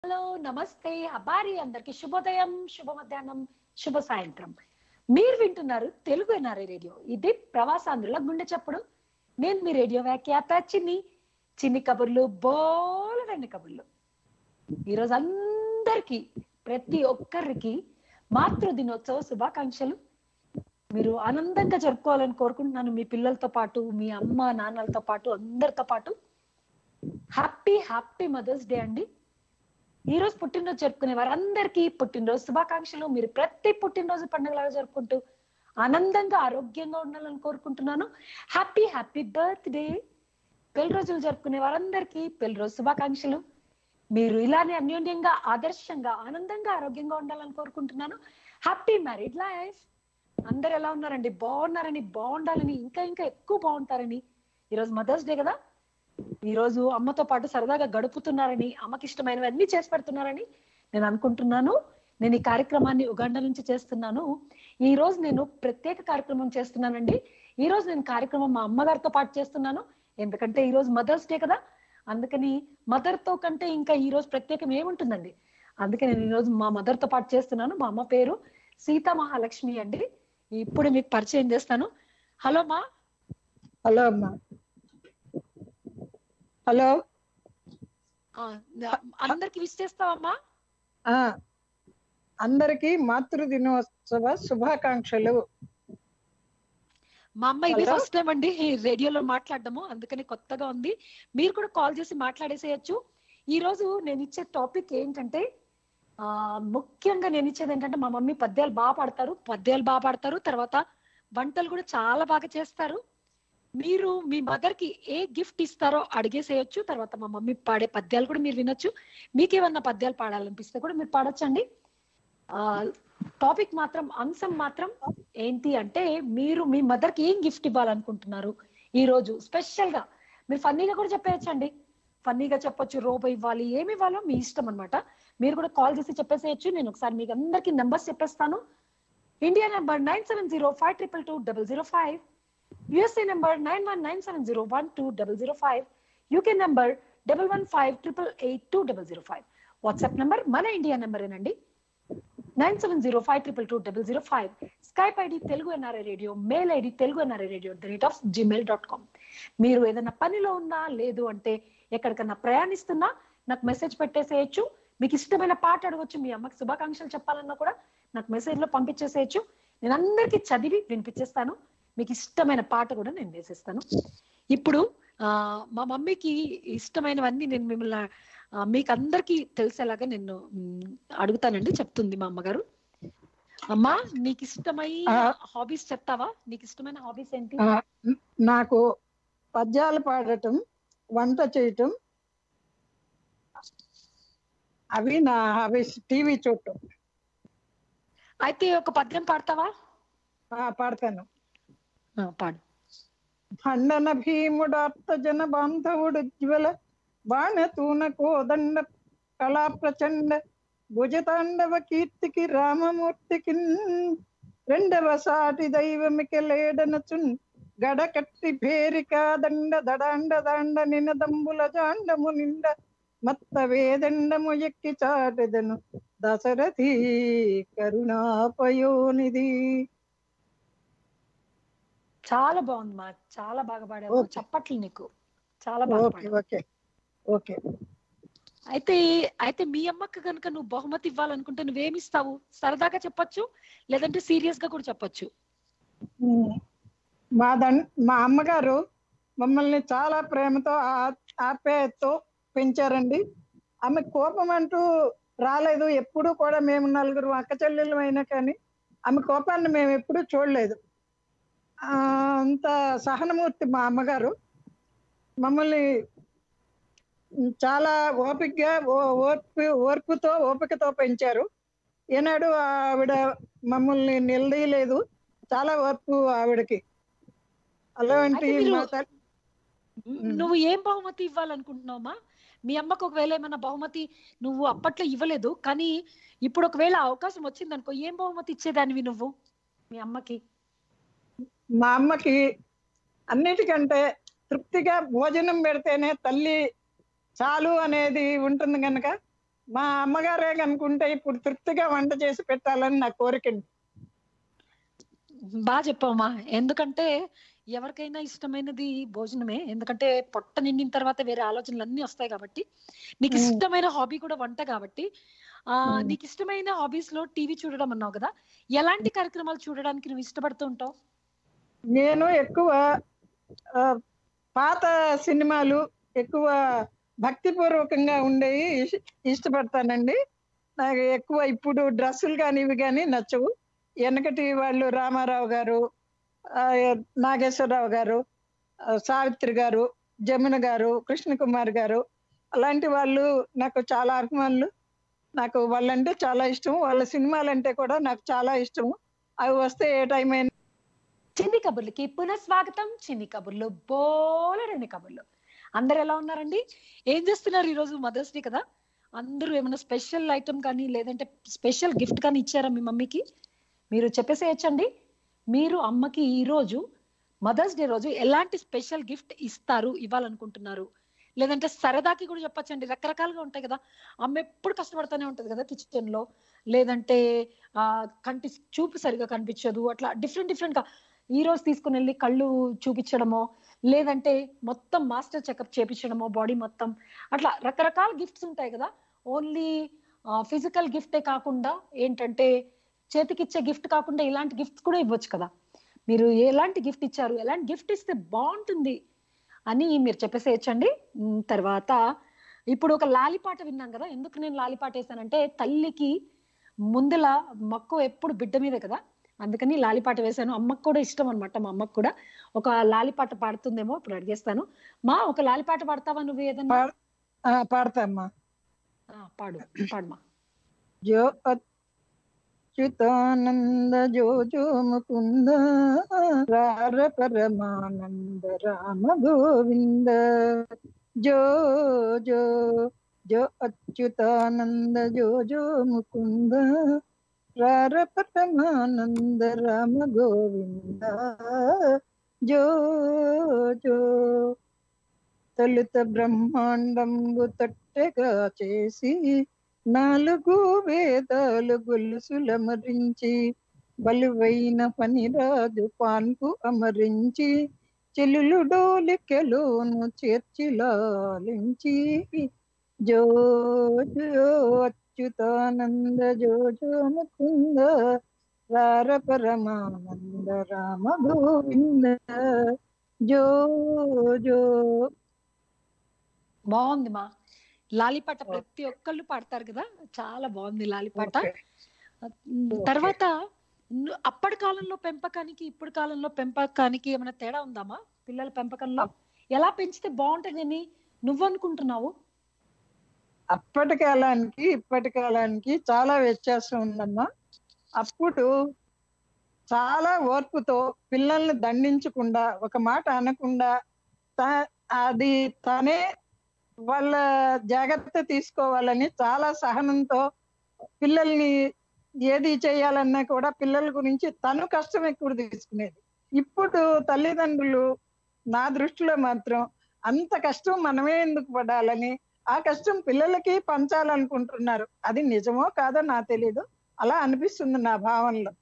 Hello నమస్తే అబారి అందరికి శుభోదయం శుభ మధ్యాహ్నం శుభ సాయంత్రం మీరు వింటున్నారు తెలుగు ఎన్ఆర్ఐ రేడియో ఇది ప్రవాసాంధ్రుల గుండె చప్పుడు నేను మీ రేడియో వ్యాఖ్యాత చిన్ని చిన్ని కబుర్లు బోలెడన్ని కబుర్లు ఈరోజు అందరికి ప్రతి ఒక్కరికి మాతృ దినోత్సవ శుభాకాంక్షలు మీరు ఆనందంగా జరుపుకోవాలని కోరుకుంటున్నాను మీ పిల్లలతో పాటు మీ అమ్మ నాన్నలతో పాటు అందరితో పాటు హ్యాపీ హ్యాపీ మదర్స్ డే అండి ఈ రోజు పుట్టినరోజు జరుపుకునే వారందరికీ పుట్టినరోజు శుభాకాంక్షలు మీరు ప్రతి పుట్టినరోజు పండుగలాగా జరుపుకుంటూ ఆనందంగా ఆరోగ్యంగా ఉండాలని కోరుకుంటున్నాను హ్యాపీ హ్యాపీ బర్త్ డే పెళ్లి రోజులు జరుపుకునే వారందరికీ పెళ్లి రోజు శుభాకాంక్షలు మీరు ఇలానే అన్యోన్యంగా ఆదర్శంగా ఆనందంగా ఆరోగ్యంగా ఉండాలని కోరుకుంటున్నాను హ్యాపీ మ్యారీడ్ లైఫ్ అందరు ఎలా ఉన్నారండి బాగున్నారని బాగుండాలని ఇంకా ఇంకా ఎక్కువ బాగుంటారని ఈరోజు మదర్స్ డే కదా ఈ రోజు అమ్మతో పాటు సరదాగా గడుపుతున్నారని అమ్మకి ఇష్టమైనవన్నీ చేసి పెడుతున్నారని నేను అనుకుంటున్నాను నేను ఈ కార్యక్రమాన్ని ఉగాండ నుంచి చేస్తున్నాను ఈ రోజు నేను ప్రత్యేక కార్యక్రమం చేస్తున్నానండి ఈ రోజు నేను కార్యక్రమం మా అమ్మగారితో పాటు చేస్తున్నాను ఎందుకంటే ఈ రోజు మదర్స్ డే కదా అందుకని మదర్ తో కంటే ఇంకా ఈ రోజు ప్రత్యేకం ఏముంటుందండి అందుకే నేను ఈ రోజు మా మదర్ తో పాటు చేస్తున్నాను మా అమ్మ పేరు సీతా మహాలక్ష్మి అండి ఇప్పుడు మీకు పరిచయం చేస్తాను హలో మా హలో అమ్మా హలో ఆ, అందరికి విష్ చేస్తావమ్మా ఆ అందరికీ మాతృ దినోత్సవ శుభాకాంక్షలు మా అమ్మ ఇది Hello? ఫస్ట్ టైం అండి ఈ రేడియోలో మాట్లాడడము అందుకని కొత్తగా ఉంది మీరు కూడా కాల్ చేసి మాట్లాడేసేయచ్చు ఈ రోజు నేను ఇచ్చే టాపిక్ ఏంటంటే ఆ ముఖ్యంగా నేను ఇచ్చేది ఏంటంటే మా మమ్మీ పద్యాలు బాగా పాడతారు పద్యాలు బాగా పాడతారు తర్వాత వంటలు కూడా చాలా బాగా చేస్తారు మీరు మీ మదర్ కి ఏ గిఫ్ట్ ఇస్తారో అడిగేసేయచ్చు తర్వాత మా మమ్మీ పాడే పద్యాలు కూడా మీరు వినొచ్చు మీకేమన్నా పద్యాలు పాడాలనిపిస్తే కూడా మీరు పాడొచ్చండి ఆ టాపిక్ మాత్రం అంశం మాత్రం ఏంటి అంటే మీరు మీ మదర్ కి ఏం గిఫ్ట్ ఇవ్వాలనుకుంటున్నారు ఈ రోజు స్పెషల్ గా మీరు ఫన్నీగా కూడా చెప్పేయచ్చండి ఫన్నీగా చెప్పొచ్చు రోబో ఇవ్వాలి ఏమి ఇవ్వాలో మీ ఇష్టం అన్నమాట మీరు కూడా కాల్ చేసి చెప్పేసేయచ్చు నేను ఒకసారి మీకు అందరికి నెంబర్స్ చెప్పేస్తాను India number nine seven zero five triple two double zero five USA number nine one nine seven zero one two double zero five UK number double one five triple eight two double zero five WhatsApp number మన India నెంబరేనండి nine seven zero five triple two double zero five Skype ID Telugu NRI radio mail ID Telugu NRI radio the rate of Gmail dot com మీరు ఏదైనా పనిలో ఉన్నా లేదు అంటే ఎక్కడికన్నా ప్రయాణిస్తున్నా నాకు మెసేజ్ పెట్టేసేయచ్చు మీకు ఇష్టమైన పాట అడగొచ్చు మీ అమ్మకి శుభాకాంక్షలు చెప్పాలన్నా కూడా నాకు మెసేజ్ లో పంపించేసేయచ్చు నేను అందరికీ చదివి వినిపించేస్తాను మీకు ఇష్టమైన పాట కూడా నేను వేసేస్తాను ఇప్పుడు ఆ మా మమ్మీకి ఇష్టమైనవన్నీ నేను మిమ్మల్ని ఆ, మీకు అందరికీ తెలిసేలాగా నేను మ్, అడుగుతానండి చెప్తుంది మా అమ్మగారు అమ్మా నీకు ఇష్టమైన ఆ. హాబీస్ చెప్తావా నీకు ఇష్టమైన హాబీస్ ఏంటి ఆ, నాకు పద్యాలు పాడటం వంట చేయటం అవి నా హాబీస్ టీవీ చూడటం అయితే ఒక పద్యం పాడతావా ఆ, పాడతాను ఆ, పాడు ఖండన భీముడార్త జన బాంధవుడు జ్వల బాణ తూన కోదండ కళా ప్రచండ భుజతాండవ కీర్తికి రామమూర్తికి రెండవ సాటి దైవమికి లేడనచున్ గడకట్టి భేరికా దండ దడాండ దాండ నినదంబుల జాండము నిండ మత్త వేదండము ఎక్కి చాటెదను దశరథి కరుణాపయోనిధి చాలా బాగుంది మా చాలా బాగా పాడావు Okay. చప్పట్లు నీకు చాలా బాగా ఓకే పాడావు ఓకే ఓకే అయితే అయితే మీ అమ్మకి కనుక నువ్వు బహుమతి ఇవ్వాలనుకుంటే నువ్వేమిస్తావు సరదాగా చెప్పొచ్చు లేదంటే సీరియస్ గా కూడా చెప్పొచ్చు ఉమ్. మా దన్ మా అమ్మగారు మమ్మల్ని చాలా ప్రేమతో ఆ- ఆప్యాయతతో పెంచారండి ఆమె కోపం అంటూ రాలేదు ఎప్పుడు కూడా మేము నలుగురు అక్క చెల్లెలు అయినా కానీ ఆమె కోపాన్ని మేము ఎప్పుడూ చూడలేదు ఆ, అంత సహనమూర్తి మా అమ్మగారు మమ్మల్ని చాలా ఓపికగా ఓ- ఓర్పు ఓర్పుతో ఓపికతో పెంచారు ఏనాడు ఆవిడ మమ్మల్ని నిలదీయలేదు చాలా ఓర్పు ఆవిడకి అలాంటి అయితే మీరు- మా తల్లి నువ్వు ఏం బహుమతి ఇవ్వాలనుకుంటున్నావమ్మా మీ అమ్మకు ఒకవేళ ఏమైనా బహుమతి నువ్వు అప్పట్లో ఇవ్వలేదు కానీ ఇప్పుడు ఒకవేళ అవకాశం వచ్చింది అనుకో ఏం బహుమతి ఇచ్చేదానివి నువ్వు మీ అమ్మకి మా అమ్మకి అన్నిటికంటే తృప్తిగా భోజనం పెడితేనే తల్లి చాలు అనేది ఉంటుంది కనుక మా అమ్మగారే కనుకుంటే ఇప్పుడు తృప్తిగా వంట చేసి పెట్టాలని నా కోరికండి బాగా చెప్పావమ్మా ఎందుకంటే ఎవరికైనా ఇష్టమైనది భోజనమే ఎందుకంటే పొట్ట నిండిన తర్వాత వేరే ఆలోచనలు అన్ని వస్తాయి కాబట్టి నీకు మ్మ్. ఇష్టమైన హాబీ కూడా వంట కాబట్టి ఆ మ్మ్. నీకు ఇష్టమైన హాబీస్ లో టీవీ చూడడం అన్నావు కదా ఎలాంటి కార్యక్రమాలు చూడడానికి నువ్వు ఇష్టపడుతూ ఉంటావు నేను ఎక్కువ ఆ, పాత సినిమాలు ఎక్కువ భక్తిపూర్వకంగా ఉండేవి ఇష్- ఇష్టపడతానండి నాకు ఎక్కువ ఇప్పుడు డ్రెస్సులు కానీ ఇవి కానీ నచ్చవు వెనకటి వాళ్ళు రామారావు గారు ఆ, నాగేశ్వరరావు గారు ఆ, సావిత్రి గారు జమున గారు కృష్ణకుమార్ గారు అలాంటి వాళ్ళు నాకు చాలా అభిమానులు నాకు వాళ్ళంటే చాలా ఇష్టం వాళ్ళ సినిమాలంటే కూడా నాకు చాలా ఇష్టం అవి వస్తే ఏ టైం అయినా చిన్ని కబుర్లకి పునః స్వాగతం చిన్ని కబుర్లు బోలెడని కబుర్లు అందరు ఎలా ఉన్నారండి ఏం చేస్తున్నారు ఈ రోజు మదర్స్ డే కదా అందరూ ఏమైనా స్పెషల్ ఐటమ్ కానీ లేదంటే స్పెషల్ గిఫ్ట్ కానీ ఇచ్చారా మీ మమ్మీకి మీరు చెప్పేసేయచ్చండి మీరు అమ్మకి ఈ రోజు మదర్స్ డే రోజు ఎలాంటి స్పెషల్ గిఫ్ట్ ఇస్తారు ఇవ్వాలనుకుంటున్నారు లేదంటే సరదాకి కూడా చెప్పచ్చండి రకరకాలుగా ఉంటాయి కదా అమ్మ ఎప్పుడు కష్టపడుతూనే ఉంటది కదా కిచెన్ లో లేదంటే ఆ కంటి చూపు సరిగా కనిపించదు అట్లా డిఫరెంట్ డిఫరెంట్ గా ఈ రోజు తీసుకుని వెళ్ళి కళ్ళు చూపించడమో లేదంటే మొత్తం మాస్టర్ చెకప్ చేపించడమో బాడీ మొత్తం అట్లా రకరకాల గిఫ్ట్స్ ఉంటాయి కదా ఓన్లీ ఫిజికల్ గిఫ్టే కాకుండా ఏంటంటే చేతికిచ్చే గిఫ్ట్ కాకుండా ఇలాంటి గిఫ్ట్స్ కూడా ఇవ్వచ్చు కదా మీరు ఎలాంటి గిఫ్ట్ ఇచ్చారు ఎలాంటి గిఫ్ట్ ఇస్తే బాగుంటుంది అని మీరు చెప్పేసేయచ్చండి ఉమ్, తర్వాత ఇప్పుడు ఒక లాలిపాట విన్నాం కదా ఎందుకు నేను లాలిపాట వేసానంటే తల్లికి ముందల మక్కువ ఎప్పుడు బిడ్డ మీదే కదా అందుకని లాలిపాట వేశాను అమ్మకు కూడా ఇష్టం అన్నమాట మా అమ్మకు కూడా ఒక లాలిపాట పాడుతుందేమో ఇప్పుడు అడిగేస్తాను మా ఒక లాలిపాట పాడతావా నువ్వు ఏదన్నా పాడ- ఆ, పాడతామ్మా ఆ, పాడు పాడమా జో అచ్యుతానంద జో జో ముకుంద రార పరమానంద రామ గోవింద జో జో జో అచ్యుతానంద జో జో ముకుంద రార పరమానంద రామ గోవింద జో జో తొలుత బ్రహ్మాండంబు తట్టెగా చేసి నాలుగు వేదాలు గొలుసుల మరించి బలువైన పనిరాజు పాన్పు అమరించి చెల్లులు డోలికెలోను చేర్చి లాలించి జో జో అచ్యుతానంద జో జో ముకుంద రార పరమానంద రామ గోవింద జో జో బాగుంది మా లాలిపాట ప్రతి ఒక్కళ్ళు పాడతారు కదా చాలా బాగుంది లాలిపాట ఓకే. ఉమ్, తర్వాత ను- అప్పటి కాలంలో పెంపకానికి ఇప్పుడు కాలంలో పెంపకానికి ఏమైనా తేడా ఉందామా పిల్లల పెంపకంలో ఎలా పెంచితే బాగుంటుందని నువ్వు అనుకుంటున్నావు అప్పటి కాలానికి ఇప్పటి కాలానికి చాలా వ్యత్యాసం ఉందమ్మా అప్పుడు చాలా ఓర్పుతో పిల్లల్ని దండించకుండా ఒక మాట అనకుండా త- అది తనే వాళ్ళ జాగ్రత్త తీసుకోవాలని చాలా సహనంతో పిల్లల్ని ఏది చేయాలన్నా కూడా పిల్లల గురించి తను కష్టం ఎక్కువ తీసుకునేది ఇప్పుడు తల్లిదండ్రులు నా దృష్టిలో మాత్రం అంత కష్టం మనమే ఎందుకు పడాలని ఆ కష్టం పిల్లలకి పంచాలనుకుంటున్నారు అది నిజమో కాదో నాకు తెలియదు అలా అనిపిస్తుంది నా భావనలో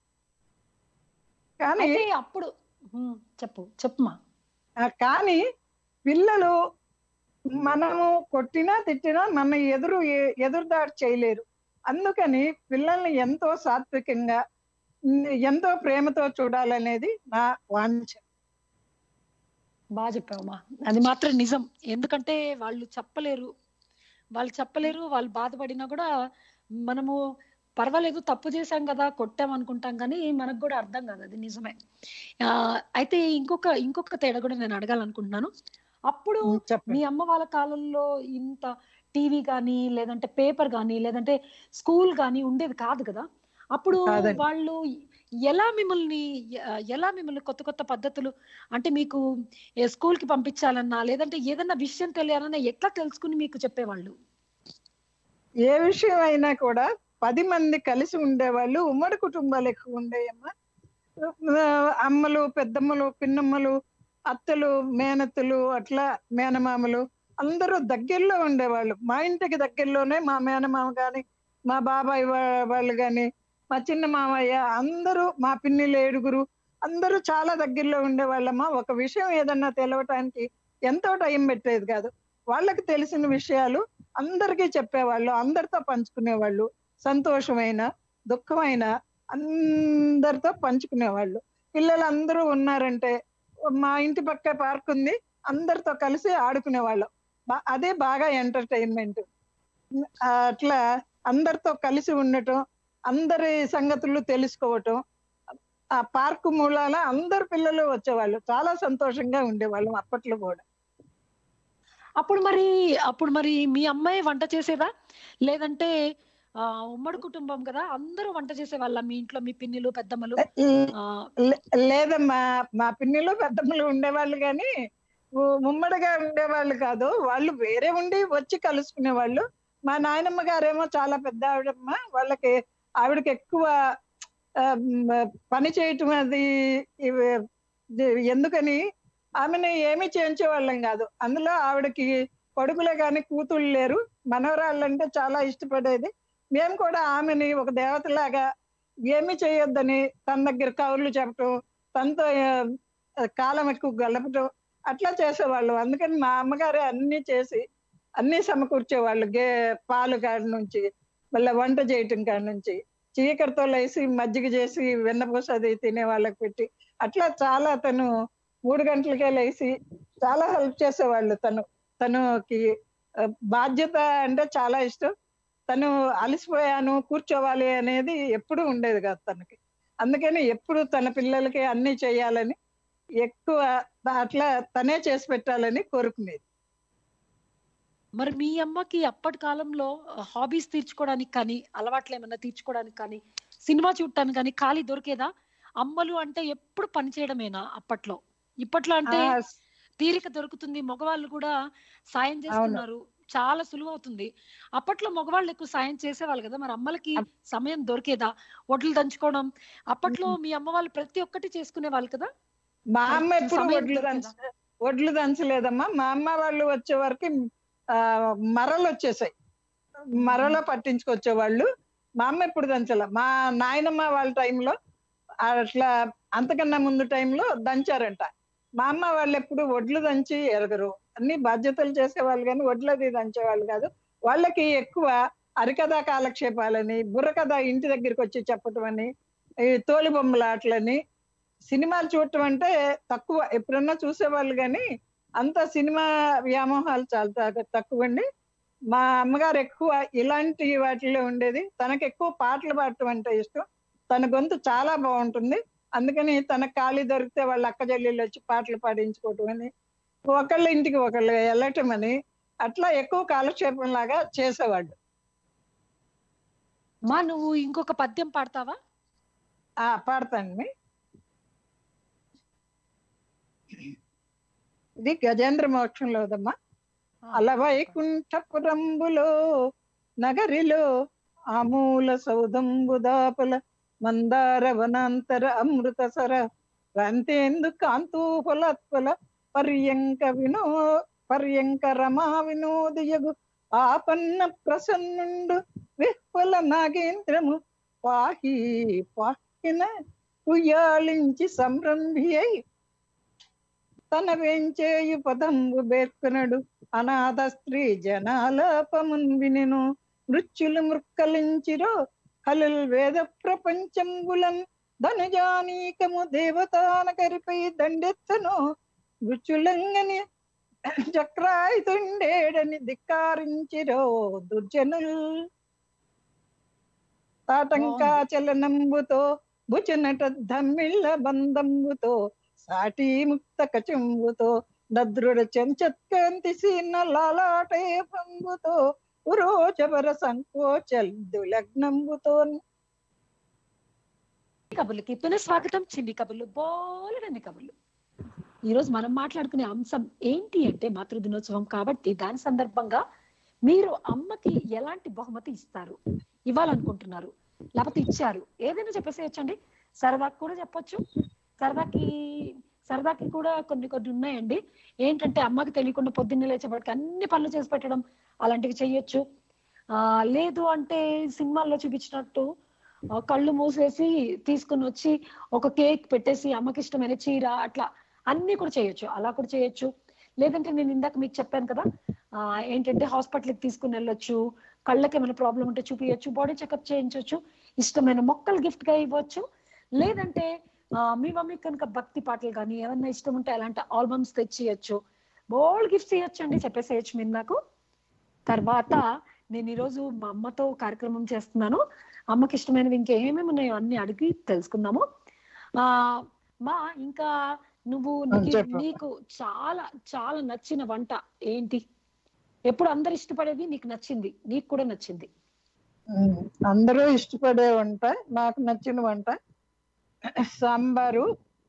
కానీ అయితే అప్పుడు ఉమ్, చెప్పు చెప్పుమా ఆ, కానీ పిల్లలు మనము కొట్టినా తిట్టినా మన ఎదురు ఏ- ఎదురుదాడి చేయలేరు అందుకని పిల్లల్ని ఎంతో సాత్వికంగా ఉమ్, ఎంతో ప్రేమతో చూడాలనేది నా వాంఛ బాగా చెప్పావమ్మా అది మాత్రం నిజం ఎందుకంటే వాళ్ళు చెప్పలేరు వాళ్ళు చెప్పలేరు వాళ్ళు బాధపడినా కూడా మనము పర్వాలేదు తప్పు చేశాం కదా కొట్టాం అనుకుంటాం కానీ మనకు కూడా అర్థం కాదు అది నిజమే ఆ అయితే ఇంకొక ఇంకొక తేడా కూడా నేను అడగాలనుకుంటున్నాను అప్పుడు ఉమ్, చెప్పండి మీ అమ్మ వాళ్ళ కాలంలో ఇంత టీవీ కానీ లేదంటే పేపర్ కానీ లేదంటే స్కూల్ కానీ ఉండేది కాదు కదా అప్పుడు కాదండి. వాళ్ళు ఎలా మిమ్మల్ని ఎ- ఎలా మిమ్మల్ని కొత్త కొత్త పద్ధతులు అంటే మీకు ఏ స్కూల్ కి పంపించాలన్నా లేదంటే ఏదన్నా విషయం తెలియాలన్నా ఎట్లా తెలుసుకుని మీకు చెప్పేవాళ్ళు ఏ విషయం అయినా కూడా పది మంది కలిసి ఉండేవాళ్ళు ఉమ్మడి కుటుంబాలు ఎక్కువ ఉండేయమ్మా ఆ, అమ్మలు పెద్దమ్మలు పిన్నమ్మలు అత్తలు మేనత్తలు అట్లా మేనమామలు అందరూ దగ్గరలో ఉండేవాళ్ళు మా ఇంటికి దగ్గరలోనే మా మేనమామ కానీ మా బాబాయ్ వా- వాళ్ళు కానీ మా చిన్న మామయ్య అందరూ మా పిన్నిలు ఏడుగురు అందరూ చాలా దగ్గరలో ఉండేవాళ్ళమ్మా ఒక విషయం ఏదన్నా తెలవటానికి ఎంతో టైం పెట్టేది కాదు వాళ్ళకి తెలిసిన విషయాలు అందరికీ చెప్పేవాళ్ళు అందరితో పంచుకునేవాళ్ళు సంతోషమైన దుఃఖమైన అందరితో పంచుకునేవాళ్ళు పిల్లలు అందరూ ఉన్నారంటే మా ఇంటి పక్క పార్క్ ఉంది అందరితో కలిసి ఆడుకునేవాళ్ళం బా- అదే బాగా ఎంటర్టైన్మెంట్ అట్లా అందరితో కలిసి ఉండటం అందరి సంగతులు తెలుసుకోవటం ఆ పార్క్ మూలాల అందరు పిల్లలు వచ్చేవాళ్ళు చాలా సంతోషంగా ఉండేవాళ్ళం అప్పట్లో కూడా అప్పుడు మరి అప్పుడు మరి మీ అమ్మాయి వంట చేసేదా లేదంటే ఆ, ఉమ్మడి కుటుంబం కదా అందరూ వంట చేసేవాళ్ళ మీ ఇంట్లో మీ పిన్నిలు పెద్దమ్మలు ఆ, లే- లేదమ్మా మా పిన్నిలు పెద్దమ్మలు ఉండేవాళ్ళు కానీ ఉ- ఉమ్మడిగా ఉండేవాళ్ళు కాదు వాళ్ళు వేరే ఉండి వచ్చి కలుసుకునేవాళ్ళు మా నాయనమ్మ గారేమో చాలా పెద్ద ఆవిడమ్మ వాళ్ళకి ఆవిడకి ఎక్కువ ఆ, మ్, పని చేయటం అది ఇవి- ఇది ఎందుకని ఆమెను ఏమీ చేయించేవాళ్ళం కాదు అందులో ఆవిడకి కొడుకులే కానీ కూతుళ్ళు లేరు మనవరాళ్ళంటే చాలా ఇష్టపడేది మేము కూడా ఆమెని ఒక దేవతలాగా ఏమి చేయొద్దని తన దగ్గర కౌర్లు చెప్పటం తనతో ఆ, కాలం ఎక్కువ గలపటం అట్లా చేసేవాళ్ళు అందుకని మా అమ్మగారే అన్ని చేసి అన్ని సమకూర్చేవాళ్ళు గే పాలు కాడి నుంచి మళ్ళీ వంట చేయటం కాడి నుంచి చీకటితో లేసి మజ్జిగ చేసి వెన్నపూస అది తినే వాళ్ళకి పెట్టి అట్లా చాలా తను మూడు గంటలకే లేచి చాలా హెల్ప్ చేసేవాళ్ళు తను తనుకి ఆ, బాధ్యత అంటే చాలా ఇష్టం తను అలసిపోయాను కూర్చోవాలి అనేది ఎప్పుడు ఉండేది కాదు తనకి అందుకని ఎప్పుడు తన పిల్లలకి అన్ని చేయాలని ఎక్కువ అట్లా తనే చేసి పెట్టాలని కోరుకునేది మరి మీ అమ్మకి అప్పటి కాలంలో హాబీస్ తీర్చుకోవడానికి కానీ అలవాట్లు ఏమన్నా తీర్చుకోవడానికి కానీ సినిమా చూడటానికి కానీ ఖాళీ దొరికేదా అమ్మలు అంటే ఎప్పుడు పని చేయడమేనా అప్పట్లో ఇప్పట్లో అంటే ఆ, తీరిక దొరుకుతుంది మగవాళ్ళు కూడా సాయం చేస్తున్నారు చాలా సులువు అవుతుంది అప్పట్లో మగవాళ్ళు ఎక్కువ సాయం చేసేవాళ్ళు కదా మరి అమ్మలకి అప్- సమయం దొరికేదా వడ్లు దంచుకోవడం అప్పట్లో మీ అమ్మ వాళ్ళు ప్రతి ఒక్కటి చేసుకునే వాళ్ళు కదా మా అమ్మ ఎప్పుడు సమయం వడ్లు దొరికేదా? దంచ వడ్లు దంచలేదమ్మా మా అమ్మ వాళ్ళు వచ్చే వరకు ఆ, మరలు వచ్చేసాయి మరలో పట్టించుకొచ్చేవాళ్ళు మా అమ్మ ఎప్పుడు దంచల మా నాయనమ్మ వాళ్ళ టైంలో అట్లా అంతకన్నా ముందు టైంలో దంచారంట మా అమ్మ వాళ్ళు ఎప్పుడు వడ్లు దంచి ఎరగరు అన్ని బాధ్యతలు చేసేవాళ్ళు కానీ వడ్లది దంచేవాళ్ళు కాదు వాళ్ళకి ఎక్కువ అరికథ కాలక్షేపాలని బుర్రకథ ఇంటి దగ్గరికి వచ్చి చెప్పటం అని ఈ తోలు బొమ్మల ఆటలని సినిమాలు చూడటం అంటే తక్కువ ఎప్పుడన్నా చూసేవాళ్ళు కానీ అంత సినిమా వ్యామోహాలు చాలా తగ్గ- తక్కువ అండి మా అమ్మగారు ఎక్కువ ఇలాంటి వాటిలో ఉండేది తనకు ఎక్కువ పాటలు పాడటం అంటే ఇష్టం తన గొంతు చాలా బాగుంటుంది అందుకని తన ఖాళీ దొరికితే వాళ్ళ అక్క చెల్లెళ్ళు వచ్చి పాటలు పాడించుకోవటం అని ఒకళ్ళ ఇంటికి ఒకళ్ళు వెళ్ళటం అని అట్లా ఎక్కువ కాలక్షేపం లాగా చేసేవాళ్ళు మా నువ్వు ఇంకొక పద్యం పాడతావా ఆ పాడతానండి ఇది గజేంద్ర మోక్షంలో ఉందమ్మా అలవైకుంఠపురంబులో నగరిలో ఆమూల సౌదంబు దాపల మందార వనాంతర అమృత సర క్రాంతేందు కాంతూఫలత్వల పర్యంక వినో పర్యంక రమా వినోదియగు ఆపన్న ప్రసన్నుండు విహ్వల నాగేంద్రము పాహి పాహిన ఉయ్యాలించి సంరంభి అయి తన వెంచేయు పదంబు బేర్కొనడు అనాథ స్త్రీ జనాలాపమున్ వినెను మృత్యులు మృక్కలించిరో హలుల్ వేద ప్రపంచంబులన్ ధనుజానీకము దేవతానకరిపై దండెత్తను మృత్యులంగని చక్రాయుతుండేడని ధిక్కారించిరో దుర్జనుల్ తాటంకా చలనంబుతో భుజనట ధమ్మిళ్ళ బంధంబుతో సాటి ముక్త కచంబుతో నద్రుడ చెంచత్కంతి సీన లాలాటే భంగుతో ఉరోచవర సంకోచల్ దులగ్నంబుతో కబుర్లకి పునః స్వాగతం చిన్ని కబుర్లు బోలెడన్ని కబుర్లు ఈ రోజు మనం మాట్లాడుకునే అంశం ఏంటి అంటే మాతృ దినోత్సవం కాబట్టి దాని సందర్భంగా మీరు అమ్మకి ఎలాంటి బహుమతి ఇస్తారు ఇవ్వాలనుకుంటున్నారు లేకపోతే ఇచ్చారు ఏదైనా చెప్పేసేయచ్చండి సరదాకి కూడా చెప్పొచ్చు సరదాకి సరదాకి కూడా కొన్ని కొన్ని ఉన్నాయండి ఏంటంటే అమ్మకి తెలియకుండా పొద్దున్నే లేచేపటికి అన్ని పనులు చేసి పెట్టడం అలాంటివి చెయ్యొచ్చు ఆ లేదు అంటే సినిమాల్లో చూపించినట్టు ఆ, కళ్ళు మూసేసి తీసుకుని వచ్చి ఒక కేక్ పెట్టేసి అమ్మకి ఇష్టమైన చీర అట్లా అన్ని కూడా చేయొచ్చు అలా కూడా చేయొచ్చు లేదంటే నేను ఇందాక మీకు చెప్పాను కదా ఆ, ఏంటంటే హాస్పిటల్కి తీసుకుని వెళ్ళొచ్చు కళ్ళకి ఏమైనా ప్రాబ్లం ఉంటే చూపించచ్చు బాడీ చెకప్ చేయించవచ్చు ఇష్టమైన మొక్కలు గిఫ్ట్ గా ఇవ్వచ్చు లేదంటే ఆ, మీ మమ్మీకి కనుక భక్తి పాటలు కానీ ఏమన్నా ఇష్టం ఉంటే అలాంటి ఆల్బమ్స్ తెచ్చియచ్చు బోల్డ్ గిఫ్ట్స్ ఇవ్వచ్చు అండి చెప్పేసేయచ్చు మీరు నాకు తర్వాత నేను ఈరోజు మా అమ్మతో కార్యక్రమం చేస్తున్నాను అమ్మకి ఇష్టమైనవి ఇంకేమేమి ఉన్నాయో అన్ని అడిగి తెలుసుకుందాము ఆ మా ఇంకా నువ్వు నీకు- చెప్పు. నీకు చాలా చాలా నచ్చిన వంట ఏంటి ఎప్పుడు అందరు ఇష్టపడేది నీకు నచ్చింది నీకు కూడా నచ్చింది ఉమ్, అందరూ ఇష్టపడే వంట నాకు నచ్చిన వంట సాంబారు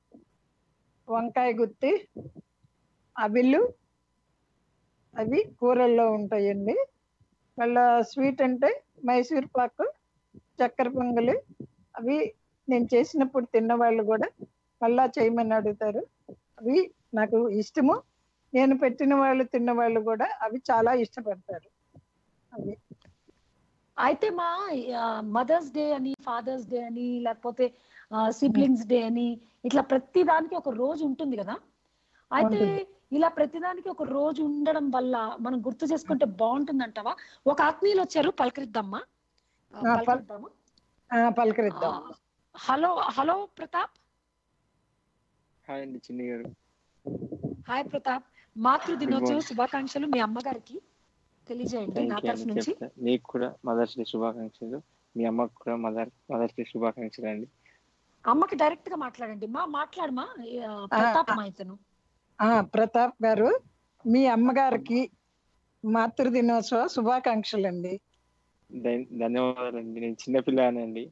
వంకాయ గుత్తి అవిళ్ళు అవి కూరల్లో ఉంటాయండి మళ్ళా స్వీట్ అంటే మైసూర్ పాకు చక్కెర పొంగలి అవి నేను చేసినప్పుడు తిన్నవాళ్ళు కూడా మళ్ళా చేయమని అడుగుతారు అవి నాకు ఇష్టము నేను పెట్టిన వాళ్ళు తిన్న వాళ్ళు కూడా అవి చాలా ఇష్టపడతారు అవి అయితే మా మదర్స్ డే అని ఫాదర్స్ డే అని లేకపోతే సిబ్లింగ్స్ డే అని ఇట్లా ప్రతి దానికి ఒక రోజు ఉంటుంది కదా అయితే ఉంటుంది. ఇలా ప్రతిదానికి ఒక రోజు ఉండడం వల్ల మనం గుర్తు చేసుకుంటే బాగుంటుంది అంటావా ఒక ఆత్మీయులు వచ్చారు పలకరిద్దామా ఆ, ఆ, పల్- పలకరిద్దామా ఆ, పలకరిద్దాం ఆ, హలో హలో ప్రతాప్ హాయ్ అండి చిన్ని గారు హాయ్ ప్రతాప్ మాతృ దినోత్సవ morning. శుభాకాంక్షలు మీ అమ్మగారికి తెలియజేయండి నా థ్యాంక్ యూ తరఫు అండి నుంచి చెప్తా మీకు కూడా మదర్స్ డే శుభాకాంక్షలు మీ అమ్మకు కూడా మదర్ మదర్స్ డే శుభాకాంక్షలు అండి అమ్మకి డైరెక్ట్ గా మాట్లాడండి మా మాట్లాడమా ఆ, ప్రతాప్ ఆ. మా ఇతను ఆ ప్రతాప్ గారు మీ అమ్మగారికి మాతృ దినోత్సవ శుభాకాంక్షలు అండి ధన్- ధన్యవాదాలండి నేను చిన్నపిల్లనండి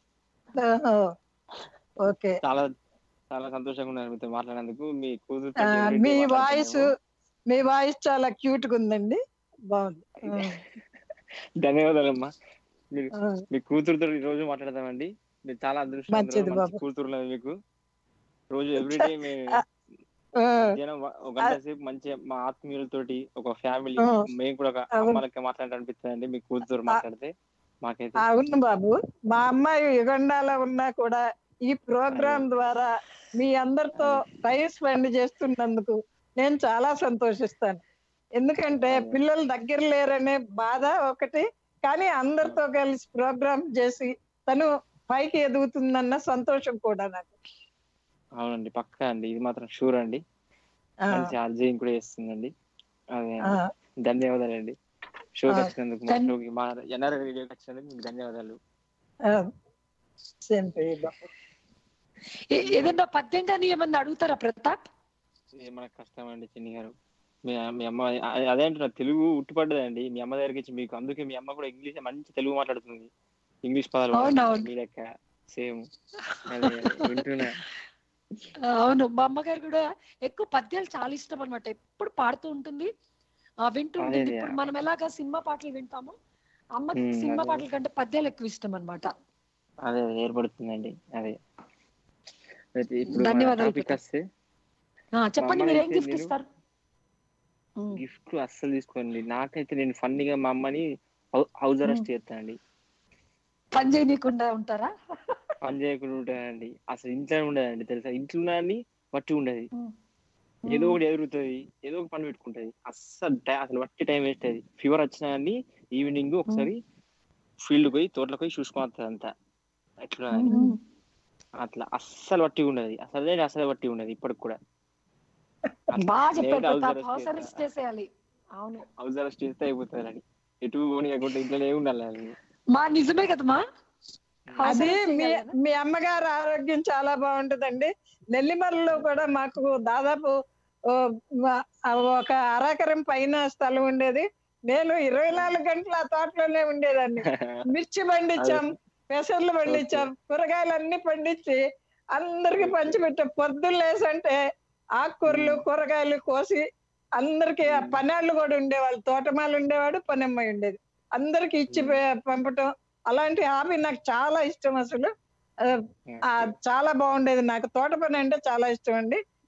ఓకే చాలా చాలా సంతోషంగా ఉన్నాను మీతో మాట్లాడినందుకు మీ కూతురు ఆ, మీ వాయిస్ మీ వాయిస్ చాలా క్యూట్ గా ఉందండి బాగుంది ధన్యవాదాలమ్మా మీరు ఆ, మీ కూతురుతో ఈ రోజు మాట్లాడదామండి మీరు చాలా అదృష్టం మంచిది బాబు. కూతురు ఉన్నది మీకు రోజు ఎవ్రీడే మేము ఆ, ఆ, మధ్యాహ్నం వ- ఒక గంట సేపు మంచిగా మా ఆత్మీయులతోటి ఒక ఫ్యామిలీ ఆ. మేము కూడా ఒక అవును. అమ్మలకి మాట్లాడితే అనిపిస్తుంది మీ కూతురు మాట్లాడితే మాకైతే అవును బాబు మా అమ్మాయి యుగండాలో ఉన్నా కూడా ఈ ప్రోగ్రాం ద్వారా మీ అందరితో టైం స్పెండ్ చేస్తున్నందుకు నేను చాలా సంతోషిస్తాను ఎందుకంటే అవును. పిల్లలు దగ్గర లేరనే బాధ ఒకటి కానీ అందరితో కలిసి ప్రోగ్రామ్ చేసి తను పైకి ఎదుగుతుందన్న సంతోషం కూడా నాకు అవునండి పక్కా అండి ఇది మాత్రం షూర్ అండి ఆ, మంచి అర్జయం కూడా చేస్తుందండి అదే ఆ, ధన్యవాదాలండి షోకి ఆ, వచ్చినందుకు మా ధన్- షోకి మా ఎన్ఆర్ఐ రేడియోకి వచ్చినందుకు మీకు ధన్యవాదాలు ఆ. Same to you, బాబు. ఏ- ఏదన్నా పద్యం కానీ ఏమన్నా అడుగుతారా ప్రతాప్ ఇది మనకు కష్టం అండి చిన్ని గారు మీ మీ అమ్మ అ- అదే అంటున్నా తెలుగు ఉట్టిపడ్డదండి మీ అమ్మ దగ్గరికి వచ్చి మీకు అందుకే మీ అమ్మ కూడా ఇంగ్లీష్ మంచి తెలుగు మాట్లాడుతుంది ఇంగ్లీష్ పదాలు అవును, వాడుతుంది. అవును. మీ లెక్క సేమ్ అదే వింటున్నా అవును మా అమ్మగారు కూడా ఎక్కువ పద్యాలు చాలా ఇష్టం అనమాట ఎప్పుడు పాడుతూ ఉంటుంది ఆ వింటూ ఉంటుంది అదే, ఇప్పుడు మనం ఎలాగా సినిమా పాటలు వింటామో అమ్మకి ఉమ్, సినిమా అదే. పాటల కంటే పద్యాలు ఎక్కువ ఇష్టం అనమాట అదే ఏర్పడుతుందండి అదే అయితే ఇప్పుడు మన ధన్యవాదాలు టాపిక్ ప్రతాప్. వస్తే చెప్పండి మా మీరు ఏం అమ్మనైతే గిఫ్ట్ నేను- ఇస్తారు ఉమ్, గిఫ్ట్ అస్సలు తీసుకోండి నాకైతే నేను ఫన్నీగా మా అమ్మని హౌ- హౌస్ అరెస్ట్ చేస్తానండి పని చేయనీయకుండా ఉంటారా పని చేయకుండా ఉంటానండి అసలు ఇంట్లోనే ఉండదండి తెలుసా ఇంట్లో ఉన్నదాన్ని వట్టి ఉండదు ఉమ్. ఏదో ఒకటి ఎదురుతుంది ఏదో ఒక పని పెట్టుకుంటది అస్సలు టై- అసలు వట్టి టైం వేస్ట్ అది ఫీవర్ వచ్చినా కానీ ఈవినింగ్ ఒకసారి ఫీల్డ్ పోయి తోటలోకి పోయి చూసుకొని వస్తుంది అంతా ఎట్లా అని. ఉమ్. అట్లా అస్సలు వట్టి ఉండదు అసలే అసలు వట్టి ఉండదు ఇప్పటికి కూడా బాగా చెప్పారు నేను house ప్రతాప్ arrest హౌస్ చేస్తా. అరెస్ట్ చేసేయాలి అవును హౌస్ అరెస్ట్ చేస్తే అయిపోతుంది అని ఎటు పోనీ కాకుండా ఇంట్లోనే ఉండాలి అని. మా నిజమే కదమ్మా House అది arrest మీ చేయాలి కదా? మీ అమ్మగారు ఆరోగ్యం చాలా బాగుంటుందండి నెల్లిమర్లలో కూడా మాకు దాదాపు ఓ, మ- ఒక అరాకరం పైన స్థలం ఉండేది నేను ఇరవై నాలుగు గంటలు ఆ తోటలోనే ఉండేదాన్ని మిర్చి పండించాం పెసర్లు పండించాం కూరగాయలు అన్ని పండించి అందరికి పంచిపెట్టాం పొద్దున్న లేసంటే ఆకుకూరలు కూరగాయలు కోసి అందరికి ఆ పనాళ్ళు కూడా ఉండేవాళ్ళు తోటమాలు ఉండేవాడు పనమ్మాయి ఉండేది అందరికి ఇచ్చి పే- పంపటం అలాంటి హాబీ నాకు చాలా ఇష్టం అసలు ఆ, ఆ, చాలా బాగుండేది నాకు తోట పని అంటే చాలా ఇష్టం అండి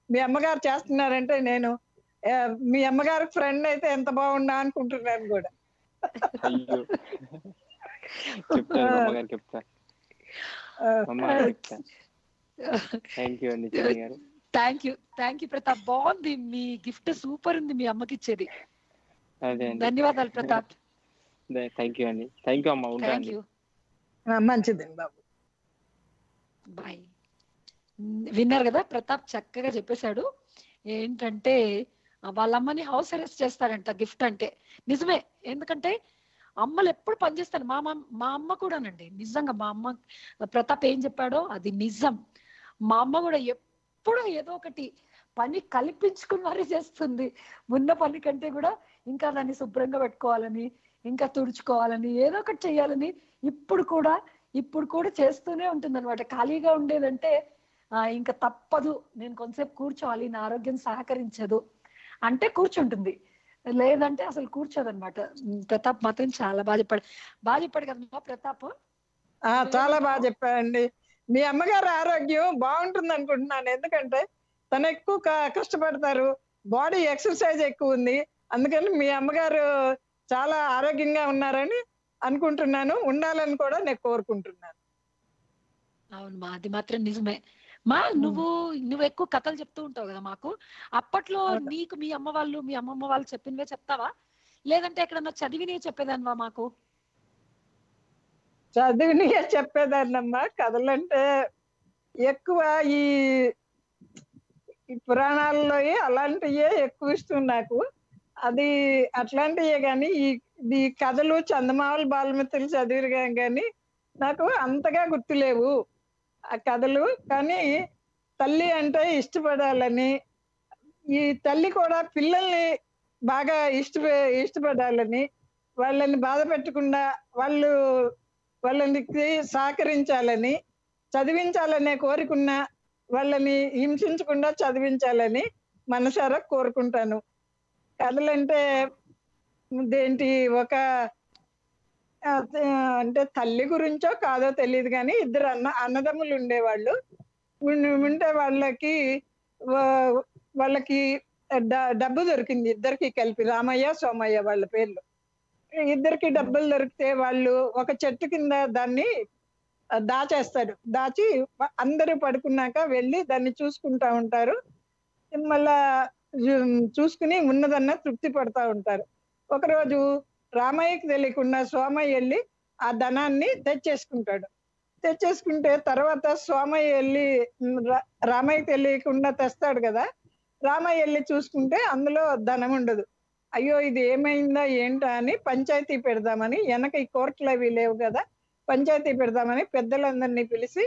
మీ అమ్మగారు చేస్తున్నారంటే నేను ఆ, మీ అమ్మగారు ఫ్రెండ్ అయితే ఎంత బాగుండా అనుకుంటున్నాను కూడా అయ్యో చెప్తాను అమ్మగారికి చెప్తా ఆ, అమ్మగారికి చెప్తా థ్యాంక్ యూ అండి చిన్ని గారు thank you thank you Pratap బాగుంది మీ గిఫ్ట్ సూపర్ ఉంది మీ అమ్మకి ఇచ్చేది అదే అండి ధన్యవాదాలు ప్రతాప్ థ్యాంక్ యూ అండి థ్యాంక్ యూ అమ్మ ఉంటా థ్యాంక్ అండి యూ ఆ, మంచిదండి బాబు బాయ్ విన్నారు కదా ప్రతాప్ చక్కగా చెప్పేశాడు ఏంటంటే ఆ, వాళ్ళ అమ్మని హౌస్ అరెస్ట్ చేస్తారంట గిఫ్ట్ అంటే నిజమే ఎందుకంటే అమ్మలు ఎప్పుడు పనిచేస్తారు మా మమ్- మా అమ్మ కూడానండి నిజంగా మా అమ్మ ప్రతాప్ ఏం చెప్పాడో అది నిజం మా అమ్మ కూడా ఎప్పుడు ఏదో ఒకటి పని కల్పించుకుని మరీ చేస్తుంది ఉన్న పని కంటే కూడా ఇంకా దాన్ని శుభ్రంగా పెట్టుకోవాలని ఇంకా తుడుచుకోవాలని ఏదో ఒకటి చేయాలని ఇప్పుడు కూడా ఇప్పుడు కూడా చేస్తూనే ఉంటుంది అనమాట ఖాళీగా ఉండేదంటే ఆ, ఇంకా తప్పదు నేను కొంతసేపు కూర్చోవాలి నా ఆరోగ్యం సహకరించదు అంటే కూర్చుంటుంది లేదంటే అసలు కూర్చోదన్నమాట ఉమ్, ప్రతాప్ మాత్రం చాలా బాగా చెప్పాడు బాగా చెప్పాడు కదా ప్రతాప్ ఆ చాలా బాగా చెప్పారండి మీ అమ్మగారి ఆరోగ్యం బాగుంటుంది అనుకుంటున్నాను ఎందుకంటే తను ఎక్కువ క- కష్టపడతారు బాడీ ఎక్సర్సైజ్ ఎక్కువ ఉంది అందుకని మీ అమ్మగారు చాలా ఆరోగ్యంగా ఉన్నారని అనుకుంటున్నాను ఉండాలని కూడా నేను కోరుకుంటున్నాను అవును మా అది మాత్రం నిజమే మా నువ్వు నువ్వు ఎక్కువ కథలు చెప్తూ ఉంటావు కదా మాకు అప్పట్లో అవును. నీకు మీ అమ్మ వాళ్ళు మీ అమ్మమ్మ వాళ్ళు చెప్పినవే చెప్తావా లేదంటే ఎక్కడన్నా చదివినే చెప్పేదానివా మాకు చదివిని చెప్పేదాన్నమ్మా కథలంటే ఎక్కువ ఈ ఈ పురాణాల్లో అలాంటివే ఎక్కువ ఇష్టం నాకు అది అట్లాంటివే కానీ ఈ ఈ కథలు చందమామల బాలమిత్రులు చదివిరు కానీ నాకు అంతగా గుర్తులేవు ఆ కథలు కానీ తల్లి అంటే ఇష్టపడాలని ఈ తల్లి కూడా పిల్లల్ని బాగా ఇష్ట ఇష్టపడాలని వాళ్ళని బాధ పెట్టకుండా వాళ్ళు వాళ్ళకి సహకరించాలని చదివించాలనే కోరికున్న వాళ్ళని హింసించకుండా చదివించాలని మనసారా కోరుకుంటాను కథలంటే దేంటి ఒక ఆ, అంటే తల్లి గురించో కాదో తెలియదు కానీ ఇద్దరు అన్న అన్నదమ్ములు ఉండేవాళ్ళు ఉన్- ఉంటే వాళ్ళకి వా- వాళ్ళకి డ- డబ్బు దొరికింది ఇద్దరికి కలిపి రామయ్య సోమయ్య వాళ్ళ పేర్లు ఇద్దరికి డబ్బులు దొరికితే వాళ్ళు ఒక చెట్టు కింద దాన్ని ఆ, దాచేస్తాడు దాచి వ- అందరూ పడుకున్నాక వెళ్ళి దాన్ని చూసుకుంటా ఉంటారు మళ్ళా చూ- చూసుకుని ఉన్నదన్న తృప్తి పడతా ఉంటారు ఒకరోజు రామయ్యకి తెలియకుండా సోమయ్య వెళ్ళి ఆ ధనాన్ని తెచ్చేసుకుంటాడు తెచ్చేసుకుంటే తర్వాత సోమయ్య వెళ్ళి ఉమ్, రా- రామయ్యకి తెలియకుండా తెస్తాడు కదా రామయ్య వెళ్ళి చూసుకుంటే అందులో ధనం ఉండదు అయ్యో ఇది ఏమైందా ఏంటా అని పంచాయతీ పెడదామని వెనక ఈ కోర్టులు అవి లేవు కదా పంచాయతీ పెడదామని పెద్దలందరినీ పిలిచి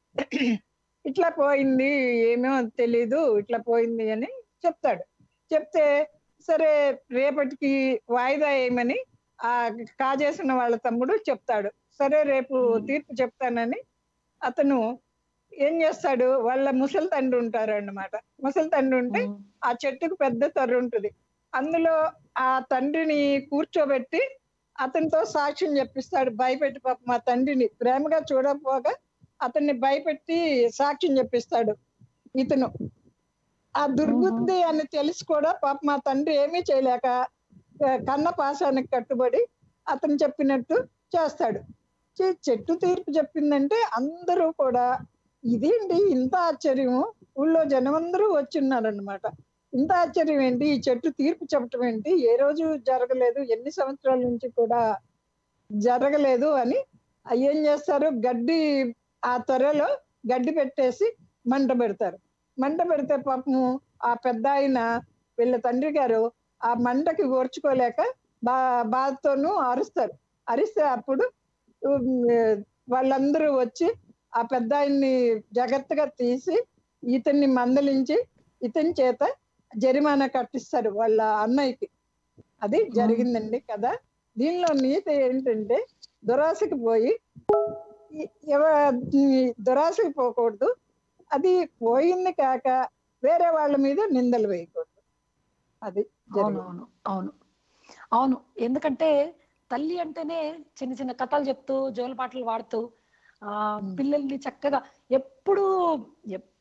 ఇట్లా పోయింది ఏమో తెలీదు ఇట్లా పోయింది అని చెప్తాడు చెప్తే సరే రేపటికి వాయిదా వేయమని ఆ కాజేసిన వాళ్ళ తమ్ముడు చెప్తాడు సరే రేపు తీర్పు చెప్తానని అతను ఏం చేస్తాడు వాళ్ళ ముసలి తండ్రి ఉంటారు అన్నమాట ముసలి తండ్రి ఉంటే ఆ చెట్టుకు పెద్ద తర్రు ఉంటుంది అందులో ఆ తండ్రిని కూర్చోబెట్టి అతనితో సాక్ష్యం చెప్పిస్తాడు భయపెట్టి పాప మా తండ్రిని ప్రేమగా చూడకపోగా అతన్ని భయపెట్టి సాక్ష్యం చెప్పిస్తాడు ఇతను ఆ దుర్బుద్ధి అని తెలిసి కూడా పాప మా తండ్రి ఏమీ చేయలేక ఆ, కన్న పాశానికి కట్టుబడి అతను చెప్పినట్టు చేస్తాడు చే- చెట్టు తీర్పు చెప్పిందంటే అందరూ కూడా ఇదేంటి ఇంత ఆశ్చర్యము ఊళ్ళో జనమందరూ వచ్చి ఉన్నారనమాట ఇంత ఆశ్చర్యం ఏంటి ఈ చెట్టు తీర్పు చెప్పటం ఏంటి ఏ రోజు జరగలేదు ఎన్ని సంవత్సరాల నుంచి కూడా జరగలేదు అని ఆ ఏం చేస్తారు గడ్డి ఆ త్వరలో గడ్డి పెట్టేసి మంట పెడతారు మంట పెడితే పాపము ఆ పెద్ద ఆయన వీళ్ళ తండ్రి గారు ఆ మంటకి ఓర్చుకోలేక బా బాధతోనూ అరుస్తారు అరిస్తే అప్పుడు ఉమ్, వాళ్ళందరూ వచ్చి ఆ పెద్ద ఆయన్ని జాగ్రత్తగా తీసి ఇతన్ని మందలించి ఇతని చేత జరిమానా కట్టిస్తారు వాళ్ళ అన్నయ్యకి అది జరిగిందండి కదా దీనిలో నీతి ఏంటంటే దురాశకి పోయి ఈ- ఎవ- ఈ దురాశకి పోకూడదు అది పోయింది కాక వేరే వాళ్ళ మీద నిందలు వేయకూడదు అది అవును జరిగింది అవును అవును అవును ఎందుకంటే తల్లి అంటేనే చిన్న చిన్న కథలు చెప్తూ జోలపాటలు వాడుతూ ఆ పిల్లల్ని చక్కగా ఎప్పుడు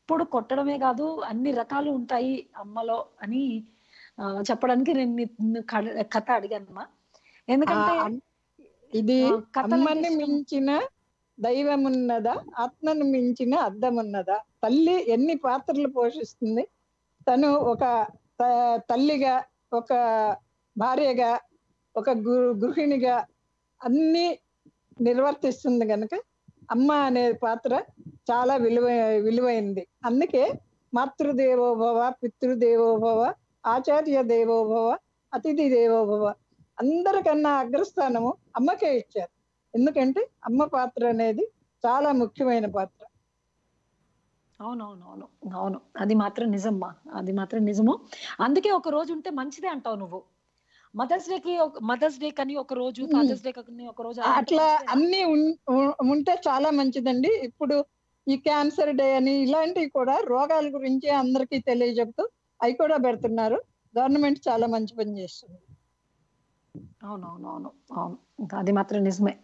ఎప్పుడు కొట్టడమే కాదు అన్ని రకాలు ఉంటాయి అమ్మలో అని ఆ, చెప్పడానికి నేను నిన్ను కడ- కథ అడిగానమ్మా ఎందుకంటే ఆ, అమ్- ఇది ఆ, కథలు అమ్మని అంటే ఇష్టం. మించిన దైవమున్నదా ఆత్మను మించిన అద్దమున్నదా తల్లి ఎన్ని పాత్రలు పోషిస్తుంది తను ఒక త- తల్లిగా ఒక భార్యగా ఒక గు- గృహిణిగా అన్ని నిర్వర్తిస్తుంది కనుక అమ్మ అనే పాత్ర చాలా విలువ విలువైంది అందుకే మాతృదేవోభవ పితృదేవోభవ ఆచార్య దేవోభవ అతిథి దేవోభవ అందరికన్నా అగ్రస్థానము అమ్మకే ఇచ్చారు ఎందుకంటే అమ్మ పాత్ర అనేది చాలా ముఖ్యమైన పాత్ర అవునవునవును అవును అది మాత్రం నిజమ్మా అది మాత్రం నిజము అందుకే ఒక రోజు ఉంటే మంచిదే అంటావు నువ్వు మదర్స్ డే కి మదర్స్ డే కని ఒక రోజు మ్మ్. ఫాదర్స్ డే కని ఒక రోజు అలా ఉంటే అట్లా మంచిదే. అన్ని ఉన్- ఉ- ఉంటే చాలా మంచిదండి ఇప్పుడు ఈ క్యాన్సర్ డే అని ఇలాంటివి కూడా రోగాల గురించి అందరికీ తెలియజెప్తూ అవి కూడా పెడుతున్నారు గవర్నమెంట్ చాలా మంచి పని చేస్తుంది అవునవునవును అవును ఇంకా అది మాత్రం నిజమే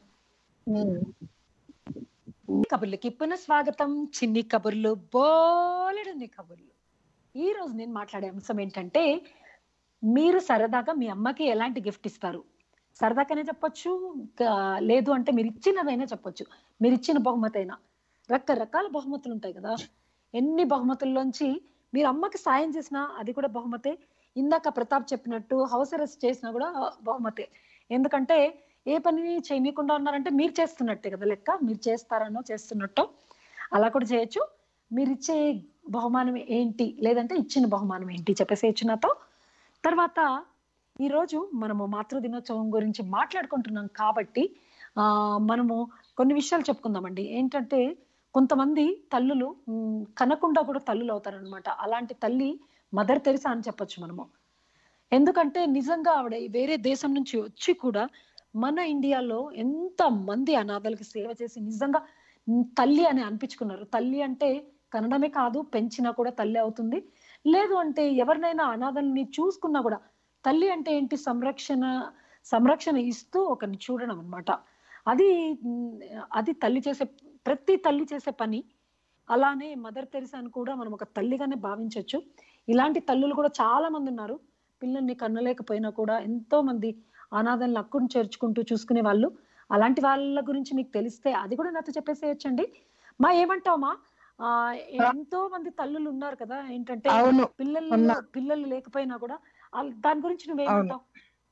కబుర్లకి పునః స్వాగతం చిన్ని కబుర్లు బోలెడన్ని కబుర్లు ఈ రోజు నేను మాట్లాడే అంశం ఏంటంటే మీరు సరదాగా మీ అమ్మకి ఎలాంటి గిఫ్ట్ ఇస్తారు సరదాగానే చెప్పొచ్చు ఇంకా లేదు అంటే మీరు ఇచ్చినదైనా చెప్పొచ్చు మీరు ఇచ్చిన బహుమతి అయినా రకరకాల బహుమతులు ఉంటాయి కదా ఎన్ని బహుమతుల్లోంచి మీరు అమ్మకి సాయం చేసినా అది కూడా బహుమతే ఇందాక ప్రతాప్ చెప్పినట్టు హౌస్ అరెస్ట్ చేసినా కూడా బహుమతే ఎందుకంటే ఏ పని చేయనీయకుండా ఉన్నారంటే మీరు చేస్తున్నట్టే కదా లెక్క మీరు చేస్తారనో చేస్తున్నట్టు అలా కూడా చేయొచ్చు మీరు ఇచ్చే బహుమానం ఏంటి లేదంటే ఇచ్చిన బహుమానం ఏంటి చెప్పేసేయచ్చు నాతో తర్వాత ఈరోజు మనము మాతృ దినోత్సవం గురించి మాట్లాడుకుంటున్నాం కాబట్టి ఆ మనము కొన్ని విషయాలు చెప్పుకుందామండి ఏంటంటే కొంతమంది తల్లులు ఉమ్, కనకుండా కూడా తల్లులు అవుతారనమాట అలాంటి తల్లి మదర్ తెరిసా అని చెప్పొచ్చు మనము ఎందుకంటే నిజంగా ఆవిడ వేరే దేశం నుంచి వచ్చి కూడా మన ఇండియాలో ఎంత మంది అనాథలకి సేవ చేసి నిజంగా ఉమ్, తల్లి అని అనిపించుకున్నారు తల్లి అంటే కనడమే కాదు పెంచినా కూడా తల్లి అవుతుంది లేదు అంటే ఎవరినైనా అనాథల్ని చూసుకున్నా కూడా తల్లి అంటే ఏంటి సంరక్షణ సంరక్షణ ఇస్తూ ఒకరిని చూడడం అన్నమాట అది ఉమ్, అది తల్లి చేసే ప్రతి తల్లి చేసే పని అలానే మదర్ తెరిసాను కూడా మనం ఒక తల్లిగానే భావించవచ్చు ఇలాంటి తల్లులు కూడా చాలా మంది ఉన్నారు పిల్లల్ని కన్నలేకపోయినా కూడా ఎంతో మంది అనాథలను అక్కుని చేర్చుకుంటూ చూసుకునే వాళ్ళు అలాంటి వాళ్ళ గురించి మీకు తెలిస్తే అది కూడా నాతో చెప్పేసేయచ్చండి మా ఏమంటావమ్మా ఆ ఎంతో మంది తల్లులు ఉన్నారు కదా ఏంటంటే అవును పిల్లలు ఉన్నా. పిల్లలు లేకపోయినా కూడా వాళ్ళ- దాని గురించి నువ్వేమంటావు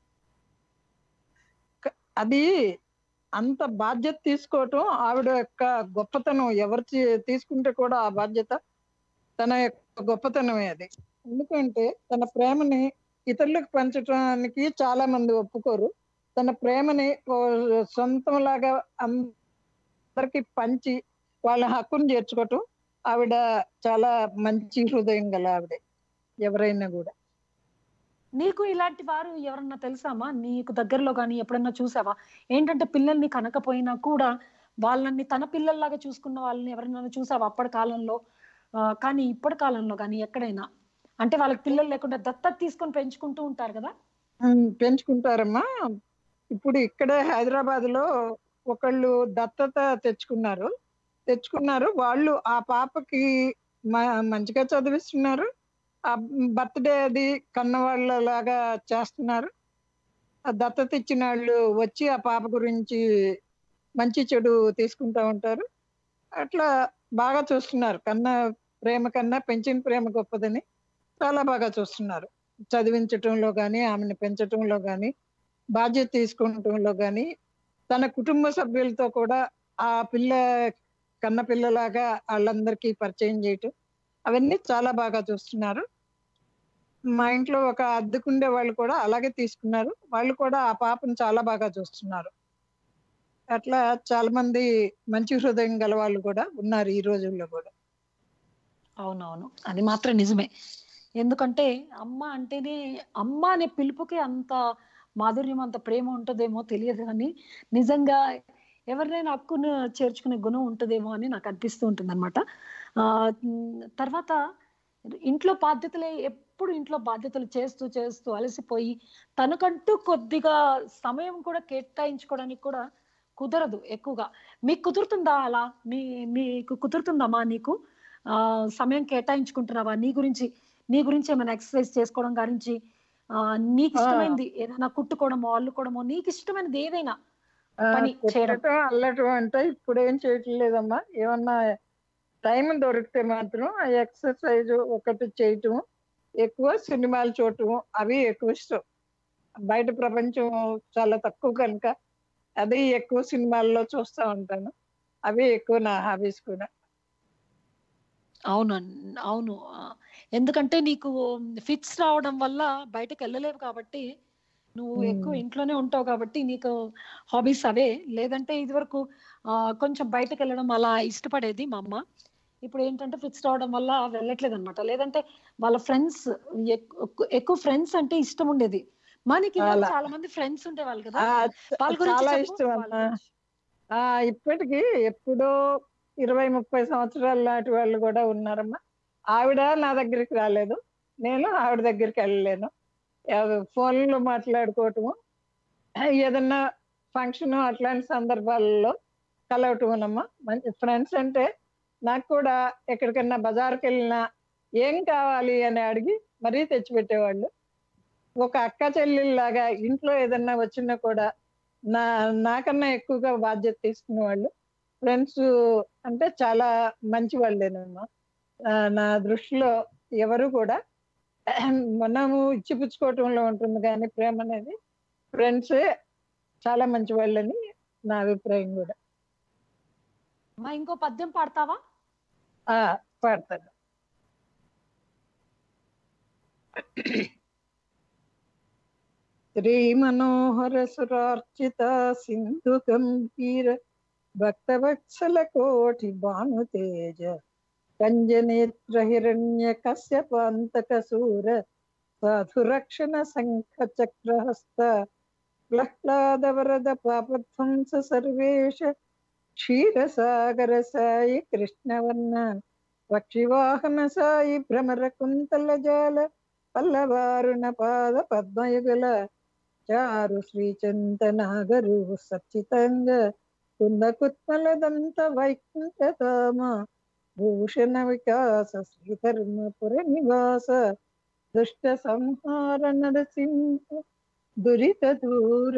అది అంత బాధ్యత తీసుకోవటం ఆవిడ యొక్క గొప్పతనం ఎవరు తీ- తీసుకుంటే కూడా ఆ బాధ్యత తన యొక్క గొప్పతనమే అది ఎందుకంటే తన ప్రేమని ఇతరులకు పంచడానికి చాలా మంది ఒప్పుకోరు తన ప్రేమని ఓ సొంతంలాగా అందరికి పంచి వాళ్ళ హక్కును చేర్చుకోవటం ఆవిడ చాలా మంచి హృదయం గల ఆవిడ ఎవరైనా కూడా నీకు ఇలాంటి వారు ఎవరన్నా తెలుసామా నీకు దగ్గరలో కానీ ఎప్పుడన్నా చూసావా ఏంటంటే పిల్లల్ని కనకపోయినా కూడా వాళ్ళని తన పిల్లల్లాగా చూసుకున్న వాళ్ళని ఎవరైనా చూసావా అప్పటి కాలంలో ఆ, కానీ ఇప్పటి కాలంలో కానీ ఎక్కడైనా అంటే వాళ్ళకి పిల్లలు లేకుండా దత్తత తీసుకొని పెంచుకుంటూ ఉంటారు కదా ఉమ్, పెంచుకుంటారమ్మా ఇప్పుడు ఇక్కడే హైదరాబాద్ లో ఒకళ్ళు దత్తత తెచ్చుకున్నారు తెచ్చుకున్నారు వాళ్ళు ఆ పాపకి మ- మంచిగా చదివిస్తున్నారు ఆ బర్త్డే అది కన్నవాళ్ళలాగా చేస్తున్నారు ఆ దత్తత ఇచ్చిన వాళ్ళు వచ్చి ఆ పాప గురించి మంచి చెడు తీసుకుంటా ఉంటారు అట్లా బాగా చూస్తున్నారు కన్నా ప్రేమ కన్నా పెంచిన ప్రేమ గొప్పదని చాలా బాగా చూస్తున్నారు చదివించటంలో కానీ ఆమెను పెంచటంలో కానీ బాధ్యత తీసుకుంటంలో కానీ తన కుటుంబ సభ్యులతో కూడా ఆ పిల్ల కన్న పిల్లలాగా వాళ్ళందరికీ పరిచయం చేయటం అవన్నీ చాలా బాగా చూస్తున్నారు మా ఇంట్లో ఒక అద్దెకుండే వాళ్ళు కూడా అలాగే తీసుకున్నారు వాళ్ళు కూడా ఆ పాపను చాలా బాగా చూస్తున్నారు అట్లా చాలా మంది మంచి హృదయం గల వాళ్ళు కూడా ఉన్నారు ఈ రోజుల్లో కూడా అవునవును అది మాత్రం నిజమే ఎందుకంటే అమ్మ అంటేనే అమ్మ అనే పిలుపుకే అంత మాధుర్యం అంత ప్రేమ ఉంటుందేమో తెలియదు కానీ నిజంగా ఎవరినైనా హక్కును చేర్చుకునే గుణం ఉంటుందేమో అని నాకు అనిపిస్తూ ఉంటుంది అనమాట తర్వాత ఇంట్లో బాధ్యతలే ఎప్పుడు ఇంట్లో బాధ్యతలు చేస్తూ చేస్తూ అలసిపోయి తనకంటూ కొద్దిగా సమయం కూడా కేటాయించుకోవడానికి కూడా కుదరదు ఎక్కువగా మీకు కుదురుతుందా అలా మీ మీకు కుదురుతుందమ్మా నీకు ఆ, సమయం కేటాయించుకుంటున్నావా నీ గురించి నీ గురించి ఏమైనా ఎక్సర్సైజ్ చేసుకోవడం గురించి ఆ, నీకు ఆ. ఇష్టమైనది ఏదైనా కుట్టుకోవడమో అల్లుకోవడమో నీకు ఇష్టమైనది ఏదైనా ఆ, పని చేయడం. కుట్టటం అల్లటం అంటే ఇప్పుడు ఏం చేయట్లేదమ్మా ఏమన్నా టైం దొరికితే మాత్రం ఆ ఎక్సర్సైజ్ ఒకటి చేయటం ఎక్కువ సినిమాలు చూడటం అవి ఎక్కువ ఇష్టం బయట ప్రపంచం చాలా తక్కువ కనుక అది ఎక్కువ సినిమాల్లో చూస్తూ ఉంటాను అవి ఎక్కువ నా హాబీస్ కూడా అవును అన్- అవును ఆ, ఎందుకంటే నీకు ఫిట్స్ రావడం వల్ల బయటకు వెళ్ళలేవు కాబట్టి నువ్వు మ్మ్. ఎక్కువ ఇంట్లోనే ఉంటావు కాబట్టి నీకు హాబీస్ అవే లేదంటే ఇదివరకు ఆ, కొంచెం బయటకు వెళ్ళడం అలా ఇష్టపడేది మా అమ్మ ఇప్పుడు ఏంటంటే ఫిట్స్ రావడం వల్ల వెళ్ళట్లేదు అనమాట లేదంటే వాళ్ళ ఫ్రెండ్స్ ఎక్కువ ఫ్రెండ్స్ అంటే ఇష్టం ఉండేది మనకి ఇదివరకు చాలా. చాలా మంది ఫ్రెండ్స్ ఉండేవాళ్ళు కదా ఆ, వాళ్ళ గురించి చాలా చెప్పు, ఇష్టం వాళ్ళ అమ్మా గురించి. ఆ ఇప్పటికి ఎప్పుడో ఇరవై ముప్పై సంవత్సరాల నాటి వాళ్ళు కూడా ఉన్నారమ్మా ఆవిడ నా దగ్గరికి రాలేదు నేను ఆవిడ దగ్గరికి వెళ్ళలేను ఎవ- ఫోన్లో మాట్లాడుకోవటము ఏదన్నా ఫంక్షన్ అట్లాంటి సందర్భాలలో కలవటమేనమ్మా మంచి ఫ్రెండ్స్ అంటే నాకు కూడా ఎక్కడికన్నా బజార్కి వెళ్ళినా ఏం కావాలి అని అడిగి మరీ తెచ్చిపెట్టేవాళ్ళు ఒక అక్క చెల్లెల్లాగా ఇంట్లో ఏదన్నా వచ్చినా కూడా నా నాకన్నా ఎక్కువగా బాధ్యత తీసుకునే వాళ్ళు ఫ్రెండ్స్ అంటే చాలా మంచి వాళ్ళేనమ్మా ఆ, నా దృష్టిలో ఎవరు కూడా మనము ఇచ్చిపుచ్చుకోవటంలో ఉంటుంది కానీ ప్రేమ అనేది ఫ్రెండ్సే చాలా మంచి వాళ్ళని నా అభిప్రాయం కూడా అమ్మా ఇంకో పద్యం పాడతావా ఆ పాడతాను శ్రీ మనోహర సురార్చిత సింధు గంభీర భక్తవత్సల కోటి భాను తేజ కంజనేత్ర హిరణ్య కశ్యపాంతక సూర సాధురక్షణ శంఖ చక్రహస్త ప్రహ్లాద వరద పాపధ్వంస సర్వేష క్షీరసాగర సాయి కృష్ణవర్ణ పక్షివాహన సాయి భ్రమర కుంతల జాల పల్లవారుణ పాద పద్మయుగల చారు శ్రీచంతనాగరు సచ్చితంగ కుందకుత్మల దంత వైకుంఠధామ భూషణ వికాస శ్రీధర్మపుర నివాస దుష్ట సంహార నరసింహ దురిత దూర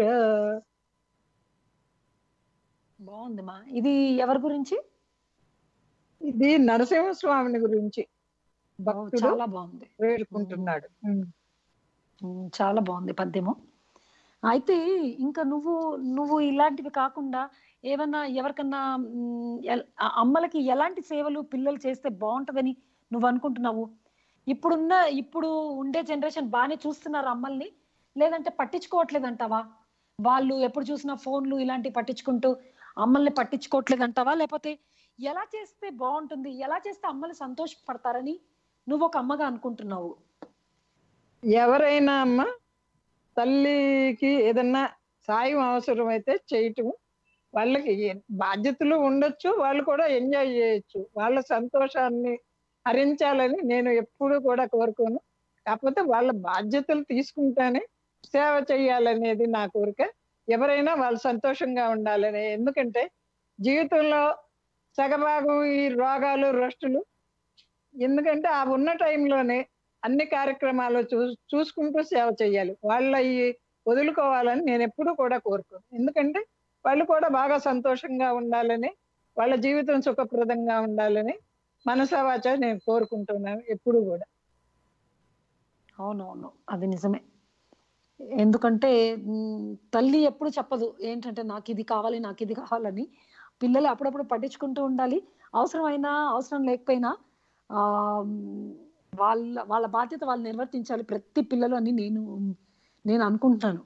బాగుంది మా ఇది ఎవరి గురించి ఇది నరసింహస్వామిని గురించి ఓ, భక్తుడు చాలా బాగుంది వేడుకుంటున్నాడు ఉమ్. ఉమ్, చాలా బాగుంది పద్యము అయితే ఇంకా నువ్వు నువ్వు ఇలాంటివి కాకుండా ఏమన్నా ఎవరికన్నా ఉమ్, ఎల్- ఆ అమ్మలకి ఎలాంటి సేవలు పిల్లలు చేస్తే బాగుంటదని నువ్వు అనుకుంటున్నావు ఇప్పుడున్న ఇప్పుడు ఉండే జనరేషన్ బాగానే చూస్తున్నారు అమ్మల్ని లేదంటే పట్టించుకోవట్లేదు అంటావా వాళ్ళు ఎప్పుడు చూసినా ఫోన్లు ఇలాంటివి పట్టించుకుంటూ అమ్మల్ని పట్టించుకోవట్లేదు అంటావా లేకపోతే ఎలా చేస్తే బాగుంటుంది ఎలా చేస్తే అమ్మలు సంతోషపడతారని నువ్వు ఒక అమ్మగా అనుకుంటున్నావు ఎవరైనా అమ్మ తల్లికి ఏదన్నా సాయం అవసరం అయితే చేయటం వాళ్ళకి ఏ- బాధ్యతలు ఉండొచ్చు వాళ్ళు కూడా ఎంజాయ్ చేయొచ్చు వాళ్ళ సంతోషాన్ని హరించాలని నేను ఎప్పుడూ కూడా కోరుకోను కాకపోతే వాళ్ళ బాధ్యతలు తీసుకుంటానే సేవ చేయాలనేది నా కోరిక ఎవరైనా వాళ్ళు సంతోషంగా ఉండాలని ఎందుకంటే జీవితంలో సగభాగం ఈ రోగాలు రష్టులు ఎందుకంటే ఆ ఉన్న టైంలోనే అన్ని కార్యక్రమాలు చూ చూసుకుంటూ సేవ చేయాలి వాళ్ళ ఈ వదులుకోవాలని నేను ఎప్పుడూ కూడా కోరుకోను ఎందుకంటే వాళ్ళు కూడా బాగా సంతోషంగా ఉండాలని వాళ్ళ జీవితం సుఖప్రదంగా ఉండాలని మనసావాచ నేను కోరుకుంటున్నాను ఎప్పుడు కూడా అవునవును అది నిజమే ఎందుకంటే మ్, తల్లి ఎప్పుడు చెప్పదు ఏంటంటే నాకు ఇది కావాలి నాకు ఇది కావాలని పిల్లలు అప్పుడప్పుడు పట్టించుకుంటూ ఉండాలి అవసరమైనా అవసరం లేకపోయినా ఆ మ్, వాళ్ళ వాళ్ళ బాధ్యత వాళ్ళు నిర్వర్తించాలి ప్రతి పిల్లలు అని నేను నేను అనుకుంటున్నాను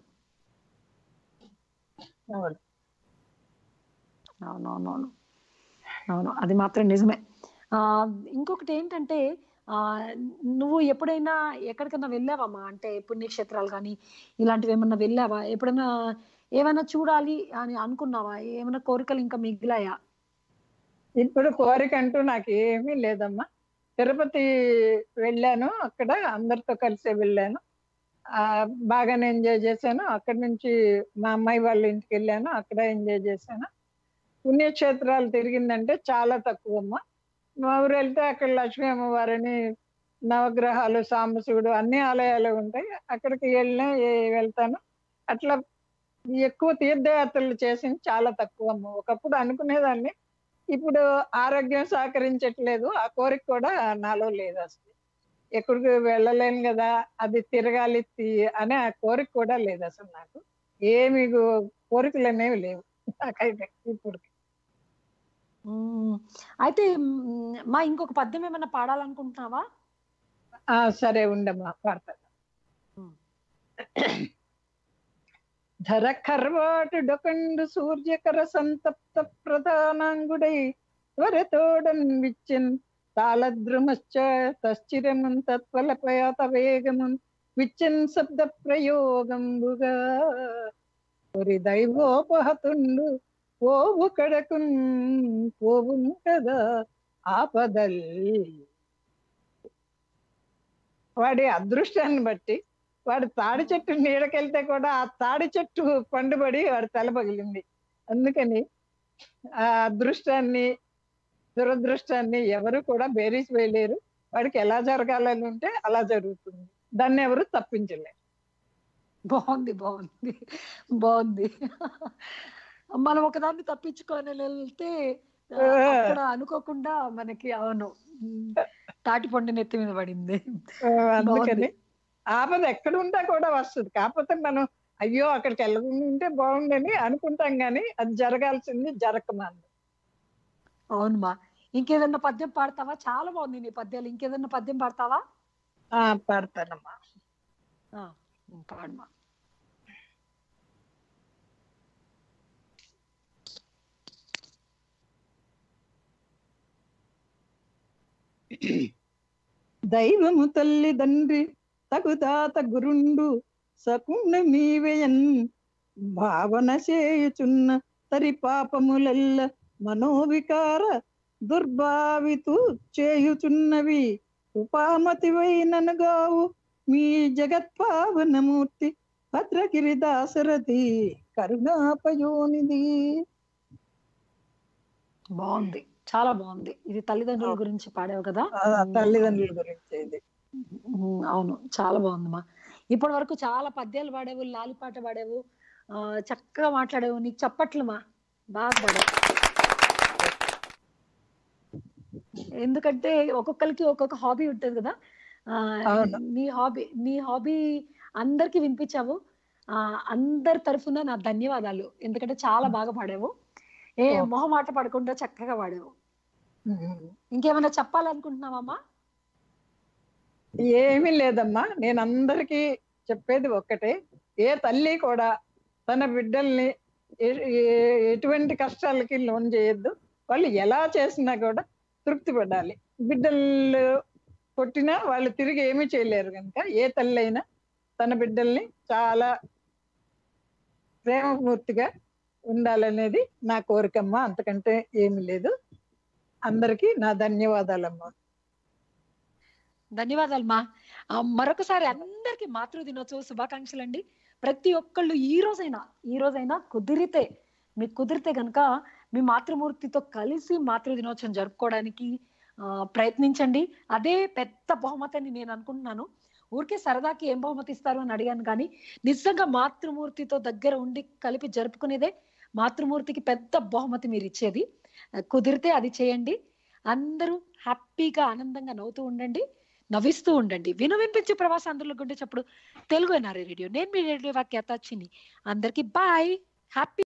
అవును. అవునవునవును అవును అది మాత్రం నిజమే ఆ ఇంకొకటి ఏంటంటే ఆ నువ్వు ఎప్పుడైనా ఎక్కడికైనా వెళ్ళావమ్మా అంటే పుణ్యక్షేత్రాలు కానీ ఇలాంటివి ఏమన్నా వెళ్ళావా ఎప్పుడైనా ఏమైనా చూడాలి అని అనుకున్నావా ఏమైనా కోరికలు ఇంకా మిగిలాయా ఇప్పుడు కోరిక అంటూ నాకు ఏమీ లేదమ్మా తిరుపతి వెళ్ళాను అక్కడ అందరితో కలిసి వెళ్ళాను ఆ బాగానే ఎంజాయ్ చేశాను అక్కడి నుంచి మా అమ్మాయి వాళ్ళ ఇంటికి వెళ్ళాను అక్కడ ఎంజాయ్ చేశాను పుణ్యక్షేత్రాలు తిరిగిందంటే చాలా తక్కువ అమ్మా మా ఊరు వెళ్తే అక్కడ లక్ష్మీ అమ్మవారిని నవగ్రహాలు సాంబశివుడు అన్ని ఆలయాలు ఉంటాయి అక్కడికి వెళ్ళినా ఏ- వెళ్తాను అట్లా ఎక్కువ తీర్థయాత్రలు చేసింది చాలా తక్కువ అమ్మ ఒకప్పుడు అనుకునేదాన్ని ఇప్పుడు ఆరోగ్యం సహకరించట్లేదు ఆ కోరిక కూడా నాలో లేదు అసలు ఎక్కడికి వెళ్ళలేను కదా అది తిరగాలి తీ- అనే ఆ కోరిక కూడా లేదు అసలు నాకు ఏమి గో- కోరికలు అనేవి లేవు నాకైతే ఇప్పుడు మ్మ్. అయితే మ్మ్, మా ఇంకొక పద్యం ఏమైనా పాడాలనుకుంటున్నావా ఆ సరే ఉండమ్మా పాడతాను ఉమ్. ధర కర్వాటు డొకండు సూర్యకర సంతప్త ప్రధానాంగుడై త్వరతోడన్ విచ్చిన్ తాళద్రుమశ్చ తశ్చిరమున్ తత్వలపయాత వేగమున్ విచ్చిన్ శబ్ద ప్రయోగంబుగా ఒరి దైవోపహతుండు పోవు కడకున్ పోవును కదా ఆపదల్ వాడి అదృష్టాన్ని బట్టి వాడు తాడి చెట్టు నీడకెళ్తే కూడా ఆ తాడి చెట్టు పండుబడి వాడి తల పగిలింది అందుకని ఆ అదృష్టాన్ని దురదృష్టాన్ని ఎవరు కూడా బేరీస్ వేయలేరు వాడికి ఎలా జరగాలని ఉంటే అలా జరుగుతుంది దాన్ని ఎవరు తప్పించలేరు బాగుంది బాగుంది బాగుంది మనం ఒకదాన్ని తప్పించుకొని వెళ్తే ఆ, అక్కడ అనుకోకుండా మనకి అవును మ్మ్, తాటి పండు నెత్తి మీద పడింది ఆ, అందుకని బాగుంది. ఆపద ఎక్కడ ఉంటా కూడా వస్తుంది కాకపోతే మనం అయ్యో అక్కడికి వెళ్ళకుంటే బాగుండని అనుకుంటాం కానీ అది జరగాల్సింది జరగమాంది అవునమ్మా ఇంకేదన్నా పద్యం పాడతావా చాలా బాగుంది నీ పద్యాలు ఇంకేదన్నా పద్యం పాడతావా ఆ పాడతానమ్మా ఆ, పాడమా దైవము తల్లి తండ్రి తగుతాత గురుండు సకుండు మీవెయన్ భావన చేయుచున్న తరి పాపములెల్ల మనోవికార దుర్భావితు చేయుచున్నవి ఉపామతివైననుగావు మీ జగత్పావనమూర్తి భద్రగిరి దాసరథి కరుణాపయోనిది బాగుంది చాలా బాగుంది ఇది తల్లిదండ్రుల అవును. గురించి పాడావు కదా ఆ తల్లిదండ్రుల గురించి ఇది ఉమ్, అవును చాలా బాగుందమ్మా ఇప్పటి వరకు చాలా పద్యాలు పాడావు లాలిపాట పాడావు ఆ, చక్కగా మాట్లాడావు నీకు చెప్పట్లమా బాగా పాడావు ఎందుకంటే ఒక్కొక్కరికి ఒక్కొక్క హాబీ ఉంటుంది కదా ఆ, అవును. నీ హాబీ నీ హాబీ అందరికి వినిపించావు ఆ అందరి తరఫున నా ధన్యవాదాలు ఎందుకంటే చాలా బాగా పాడావు ఏ ఓ. మొహమాట పడకుండా చక్కగా పాడావు ఇంకేమైనా చెప్పాలనుకుంటున్నావమ్మా ఏమీ లేదమ్మా నేను అందరికీ చెప్పేది ఒక్కటే ఏ తల్లి కూడా తన బిడ్డల్ని ఎ- ఎ- ఎటువంటి కష్టాలకి లోన్ చేయొద్దు వాళ్ళు ఎలా చేసినా కూడా తృప్తి పడాలి బిడ్డలు కొట్టినా వాళ్ళు తిరిగి ఏమీ చేయలేరు కనుక ఏ తల్లి అయినా తన బిడ్డల్ని చాలా ప్రేమపూర్తిగా ఉండాలనేది నా కోరికమ్మా అంతకంటే ఏమీ లేదు అందరికీ నా ధన్యవాదాలమ్మా ధన్యవాదాలు మా మరొకసారి అందరికి మాతృ దినోత్సవ శుభాకాంక్షలు అండి ప్రతి ఒక్కళ్ళు ఈ రోజైనా ఈ రోజైనా కుదిరితే మీకు కుదిరితే గనక మీ మాతృమూర్తితో కలిసి మాతృ దినోత్సవం జరుపుకోవడానికి ఆ, ప్రయత్నించండి అదే పెద్ద బహుమతి అని నేను అనుకుంటున్నాను ఊరికే సరదాకి ఏం బహుమతి ఇస్తారు అని అడిగాను కానీ నిజంగా మాతృమూర్తితో దగ్గర ఉండి కలిపి జరుపుకునేదే మాతృమూర్తికి పెద్ద బహుమతి మీరు ఇచ్చేది ఆ, కుదిరితే అది చేయండి అందరూ హ్యాపీగా ఆనందంగా నవ్వుతూ ఉండండి నవ్విస్తూ ఉండండి విను వినిపించే ప్రవాసాంధ్రుల గుండె చప్పుడు తెలుగు ఎన్ఆర్ఐ రేడియో నేను మీ రేడియో వాక్యాత చిన్ని అందరికి బాయ్ హ్యాపీ